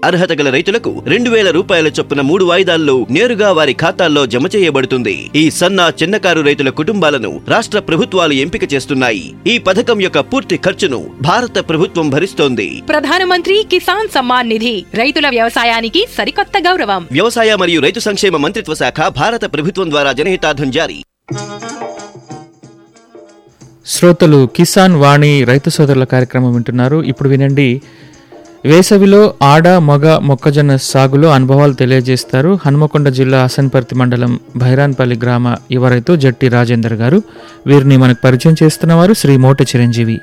అర్హత గల రైతులకు రెండు వేల రూపాయల చొప్పున మూడు వాయిదాల్లో నేరుగా వారి ఖాతాల్లో జమ చేయబడుతుంది ఈ సన్న చిన్నకారు రైతుల కుటుంబాలను రాష్ట్ర ప్రభుత్వాలు ఎంపిక చేస్తున్నాయి ఈ పథకం యొక్క పూర్తి ఖర్చును భారత ప్రభుత్వం భరిస్తోంది ప్రధానమంత్రి కిసాన్ సమ్మాన్ నిధి రైతుల వ్యవసాయానికి సరికొత్త గౌరవం వ్యవసాయ మరియు రైతు సంక్షేమ మంత్రిత్వ శాఖ భారత ప్రభుత్వం ద్వారా జనహితార్థం జారీ శ్రోతలు కిసాన్ వాణి రైతు సోదరుల కార్యక్రమం వింటున్నారు ఇప్పుడు వినండి వేసవిలో ఆడ మగ మొక్కజొన్న సాగులో అనుభవాలు తెలియజేస్తారు హనుమకొండ జిల్లా హసన్పర్తి మండలం భైరాన్పల్లి గ్రామ యువ రైతు జట్టి రాజేందర్ గారు వీరిని మనకు పరిచయం చేస్తున్నవారు శ్రీ మోటి చిరంజీవి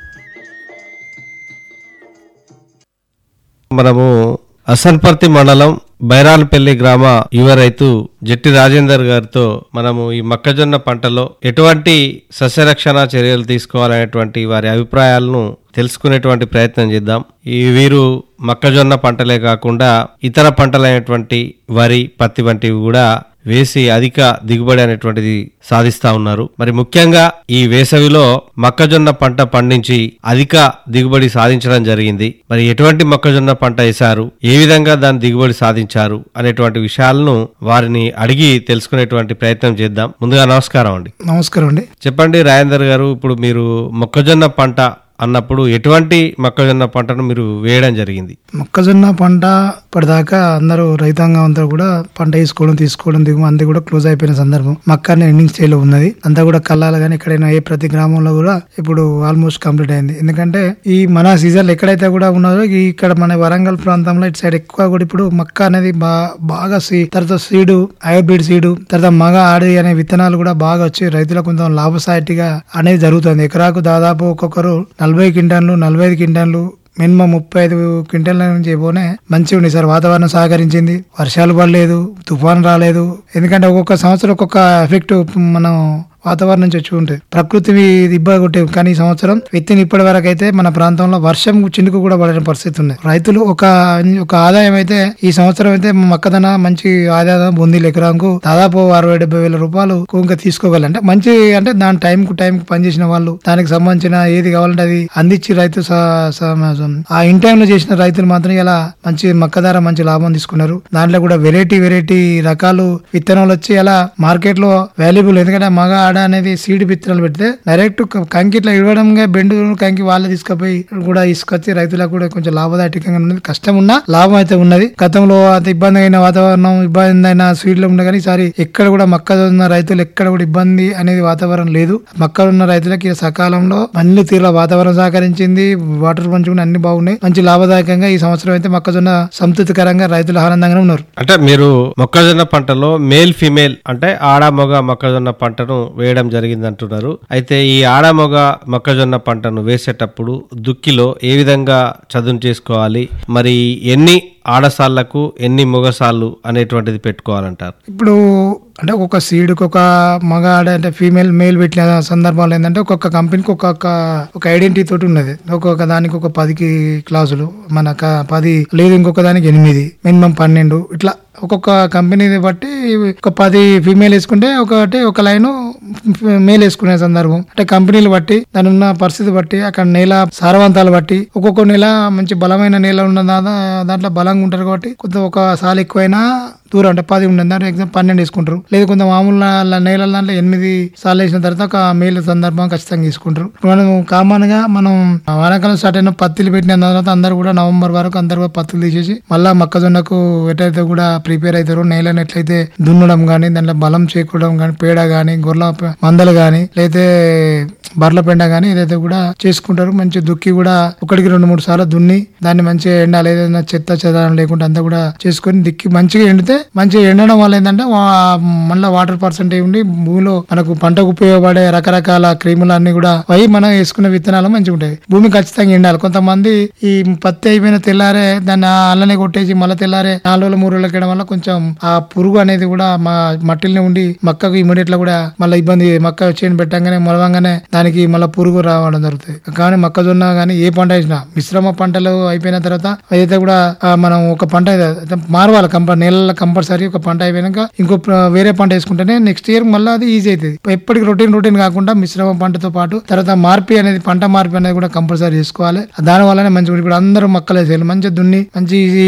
మనము అసన్పర్తి మండలం బైరాలపల్లి గ్రామ యువ రైతు జట్టి రాజేందర్ గారితో మనము ఈ మొక్కజొన్న పంటలో ఎటువంటి సస్యరక్షణ చర్యలు తీసుకోవాలనేటువంటి వారి అభిప్రాయాలను తెలుసుకునేటువంటి ప్రయత్నం చేద్దాం ఈ వీరు మొక్కజొన్న పంటలే కాకుండా ఇతర పంటలైనటువంటి వరి పత్తి వంటివి కూడా వేసి అధిక దిగుబడి అనేటువంటిది సాధిస్తా ఉన్నారు మరి ముఖ్యంగా ఈ వేసవిలో మొక్కజొన్న పంట పండించి అధిక దిగుబడి సాధించడం జరిగింది మరి ఎటువంటి మొక్కజొన్న పంట వేశారు ఏ విధంగా దాని దిగుబడి సాధించారు అనేటువంటి విషయాలను వారిని అడిగి తెలుసుకునేటువంటి ప్రయత్నం చేద్దాం ముందుగా నమస్కారం అండి నమస్కారం అండి చెప్పండి రాజేందర్ గారు ఇప్పుడు మీరు మొక్కజొన్న పంట అన్నప్పుడు ఎటువంటి మొక్కజొన్న పంటను మీరు వేయడం జరిగింది మొక్కజొన్న పంట ఇప్పటిదాకా అందరూ రైతాంగం అంతా కూడా పంట వేసుకోవడం తీసుకోవడం దిగుమ అంతా కూడా క్లోజ్ అయిపోయిన సందర్భం మక్క ఎండింగ్ స్టేజ్ లో ఉన్నది అంతా కూడా కల్లాల కానీ ఎక్కడైనా ఏ ప్రతి గ్రామంలో కూడా ఇప్పుడు ఆల్మోస్ట్ కంప్లీట్ అయింది ఎందుకంటే ఈ మన సీజన్ ఎక్కడైతే కూడా ఉన్నదో ఈ ఇక్కడ మన వరంగల్ ప్రాంతంలో ఇటు సైడ్ ఎక్కువ కూడా ఇప్పుడు మక్క అనేది బా బాగా సీ తర్వాత సీడు హైబ్రిడ్ సీడు తర్వాత మగ ఆడి అనే విత్తనాలు కూడా బాగా వచ్చి రైతులకు కొంచెం లాభసాటిగా అనేది జరుగుతుంది ఎకరాకు దాదాపు ఒక్కొక్కరు నలభై క్వింటాన్లు నలభై ఐదు క్వింటాన్లు మినిమం ముప్పై ఐదు క్వింటాల నుంచి పోనే మంచిగా ఉంది సార్ వాతావరణం సహకరించింది వర్షాలు పడలేదు తుఫాన్ రాలేదు ఎందుకంటే ఒక్కొక్క సంవత్సరం ఒక్కొక్క ఎఫెక్ట్ మనం వాతావరణం నుంచి వచ్చి ఉంటుంది ప్రకృతి ఇబ్బంది కొట్టే కానీ ఈ సంవత్సరం విత్తిన ఇప్పటి వరకు అయితే మన ప్రాంతంలో వర్షం చినుకు కూడా పడిన పరిస్థితి ఉంది రైతులు ఒక ఒక ఆదాయం అయితే ఈ సంవత్సరం అయితే మొక్కదన మంచి ఆదాయం ఉంది ఎకరాకు దాదాపు అరవై డెబ్బై వేల రూపాయలు ఇంకా తీసుకోగలరు అంటే మంచి అంటే దాని టైం కు టైం కు పనిచేసిన వాళ్ళు దానికి సంబంధించిన ఏది కావాలంటే అది అందించి రైతు స- స- ఆ ఇన్ టైం లో చేసిన రైతులు మాత్రం ఇలా మంచి మక్క ధర మంచి లాభం తీసుకున్నారు దాంట్లో కూడా వెరైటీ వెరైటీ రకాలు విత్తనాలు వచ్చి అలా మార్కెట్ లో వాల్యుబుల్ ఎందుకంటే మగ ఆడ అనేది సీడ్ విత్తనాలు పెడితే డైరెక్ట్ కంకి ఇట్లా ఇవ్వడంగా బెండు కంకి వాళ్ళే తీసుకుపోయి కూడా తీసుకొచ్చి రైతులకు కూడా కొంచెం లాభదాయకంగా ఉన్నది కష్టం ఉన్నా లాభం అయితే ఉన్నది గతంలో అంత ఇబ్బంది అయిన వాతావరణం ఇబ్బంది అయిన స్వీట్ లో ఉండే కానీ ఈసారి ఎక్కడ కూడా మొక్కజొన్న రైతులు ఎక్కడ కూడా ఇబ్బంది అనేది వాతావరణం లేదు మొక్క ఉన్న రైతులకి సకాలంలో అన్ని తీరుల వాతావరణం సహకరించింది వాటర్ పంచుకుని అన్ని బాగున్నాయి మంచి లాభదాయకంగా ఈ సంవత్సరం అయితే మొక్కజొన్న సంతృప్తికరంగా రైతులు ఆనందంగానే ఉన్నారు అంటే మీరు మొక్కజొన్న పంటలో మేల్ ఫిమేల్ అంటే ఆడ మొగ మొక్కజొన్న పంటను వేయడం జరిగింది అంటున్నారు అయితే ఈ ఆడ మొగ మొక్కజొన్న పంటను వేసేటప్పుడు దుక్కిలో ఏ విధంగా చదును చేసుకోవాలి మరి ఎన్ని ఆడసాళ్లకు ఎన్ని మొగసాళ్ళు అనేటువంటిది పెట్టుకోవాలంటారు ఇప్పుడు అంటే ఒక్కొక్క సీడ్కి ఒక మగ ఆడ అంటే ఫీమేల్ మేల్ పెట్టిన సందర్భాలు ఏంటంటే ఒక్కొక్క కంపెనీకి ఒక్కొక్క ఒక ఐడెంటిటీ తోటి ఉన్నది ఒక్కొక్క దానికి ఒక పదికి క్లాసులు మన క- పది లేదు ఇంకొక దానికి ఎనిమిది మినిమం పన్నెండు ఇట్లా ఒక్కొక్క కంపెనీని బట్టి ఒక పది ఫీమేల్ వేసుకుంటే ఒకటి ఒక లైన్ మేల్ వేసుకునే సందర్భం అంటే కంపెనీలు బట్టి దాని ఉన్న పరిస్థితి బట్టి అక్కడ నేల సారవంతాలు బట్టి ఒక్కొక్క నేల మంచి బలమైన నేల ఉన్న దా- దాంట్లో బలంగా ఉంటారు కాబట్టి కొంత ఒక సాల్ ఎక్కువైనా దూరం అంటే పది ఉండదు దాంట్లో ఎగ్జామ్ పన్నెండు వేసుకుంటారు లేదు కొంత మామూలు నా- నేలల దాంట్లో ఎనిమిది సార్లు వేసిన తర్వాత ఒక మేలు సందర్భం ఖచ్చితంగా తీసుకుంటారు ఇప్పుడు మనం కామన్ గా మనం వానాకాలం స్టార్ట్ అయిన పత్తిలు పెట్టిన తర్వాత అందరు కూడా నవంబర్ వరకు అందరు కూడా పత్తులు తీసేసి మళ్ళా మొక్కజొన్నకు ఎట్లయితే కూడా ప్రిపేర్ అవుతారో నేలను ఎట్లయితే దున్నడం కానీ దాంట్లో బలం చేకూడడం కానీ పేడ కానీ గొర్రెల ప- మందలు కానీ లేతే బర్ల పెండ కానీ ఏదైతే కూడా చేసుకుంటారు మంచి దుక్కి కూడా ఒకటికి రెండు మూడు సార్లు దున్ని దాన్ని మంచిగా ఎండాలి ఏదైనా చెత్త చెదారం లేకుండా అంతా కూడా చేసుకొని దిక్కి మంచిగా ఎండితే మంచిగా ఎండడం వల్ల ఏంటంటే వా- మళ్ళీ వాటర్ పర్సెంటేజ్ ఉండి భూమిలో మనకు పంటకు ఉపయోగపడే రకరకాల క్రీములు అన్ని కూడా అవి మనం వేసుకున్న విత్తనాలు మంచిగా ఉంటాయి భూమి ఖచ్చితంగా ఎండాలి కొంతమంది ఈ పత్తి అయిపోయిన తెల్లారే దాన్ని అల్లనే కొట్టేసి మళ్ళీ తెల్లారే నాలుగు రోజులు మూడు రోజులకి వేయడం వల్ల కొంచెం ఆ పురుగు అనేది కూడా మా మట్టిలోనే ఉండి మొక్కకు ఇమీడియట్ గా కూడా మళ్ళీ ఇబ్బంది మొక్క చేను పెట్టంగానే మొలవంగానే దానికి మళ్ళీ పురుగు రావడం జరుగుతుంది కానీ మొక్కజొన్న కానీ ఏ పంట వేసినా మిశ్రమ పంటలు అయిపోయిన తర్వాత అయితే కూడా ఆ, మనం ఒక పంట అయితే మారవాలి కంప నెలల కంపల్సరీ ఒక పంట అయిపోయినాక ఇంకో ప్ర- వేరే పంట వేసుకుంటేనే నెక్స్ట్ ఇయర్ మళ్ళీ అది ఈజీ అవుతుంది ఎప్పటికి రొటీన్ రొటీన్ కాకుండా మిశ్రమ పంటతో పాటు తర్వాత మార్పి అనేది పంట మార్పి అనేది కూడా కంపల్సరీ చేసుకోవాలి దాని వల్లనే మంచిగా ఇప్పుడు అందరూ మొక్కలు వేసేయాలి మంచిగా దున్ని మంచి